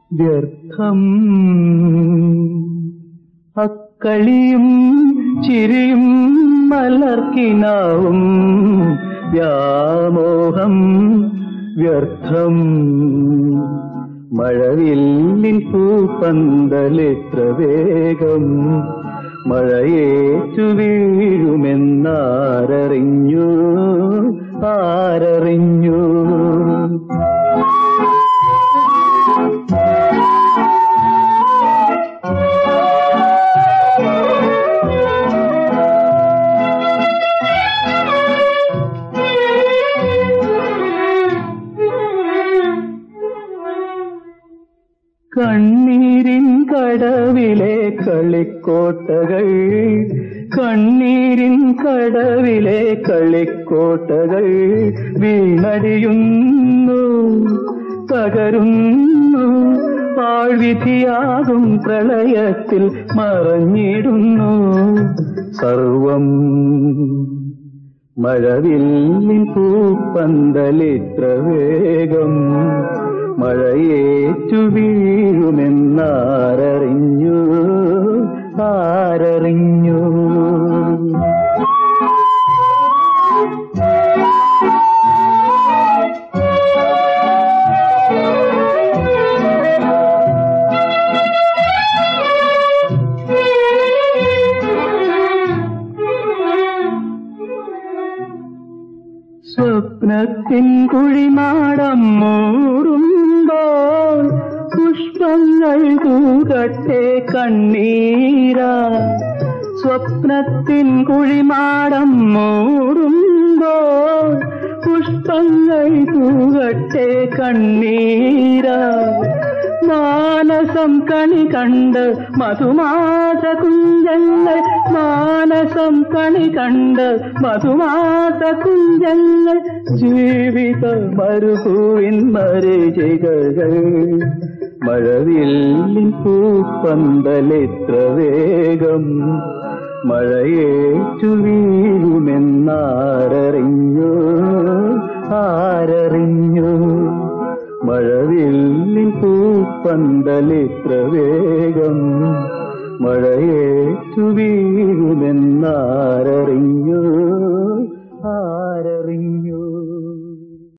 വ്യർത്ഥം അക്കളിയും ചിരിയും മലർക്കിനാവും വ്യാമോഹം വ്യർത്ഥം മഴവില്ലിൻ പൂപ്പന്തലെത്ര വേഗം മഴയേറ്റു വീഴുമെന്നാരറിഞ്ഞു ആരറിഞ്ഞു കണ്ണീരിൻ കടവിലെ കളിക്കോട്ടകൾ കണ്ണീരിൻ കടവിലെ കളിക്കോട്ടകൾ വീണടിയുന്നു തകരുന്നു പാഴ്വിധിയാകും പ്രളയത്തിൽ മറഞ്ഞിടുന്നു സർവം മഴവില്ലിൻ പൂപ്പന്തലിത്ര വേഗം മഴയേറ്റു വീഴുമെന്നാരറിഞ്ഞു ആരറിഞ്ഞു സ്വപ്നത്തിൻ കുഴിമാടം മൂടുമ്പോൾ പുഷ്പങ്ങൾ തൂകട്ടെ കണ്ണീരാ സ്വപ്നത്തിൻ കുഴിമാടം മൂടുമ്പോൾ പുഷ്പങ്ങൾ തൂകട്ടെ കണ്ണീരാ മാനസം കണി കണ്ട് മധുമാസ കുഞ്ചങ്ങൾ മാനസം കണി കണ്ട് മധുമാസ കുഞ്ചങ്ങൾ ജീവിത മരുഭൂവിൻ മരിചികൾ മഴവില്ലിൻ പൂപ്പന്തലെത്ര വേഗം മഴയേറ്റു വീഴുമെന്നാരറിഞ്ഞു ആരറിഞ്ഞു മഴവില്ലിൻ പൂപ്പന്തലിത്ര വേഗം മഴയേറ്റു വീഴുമെന്നാരറിഞ്ഞു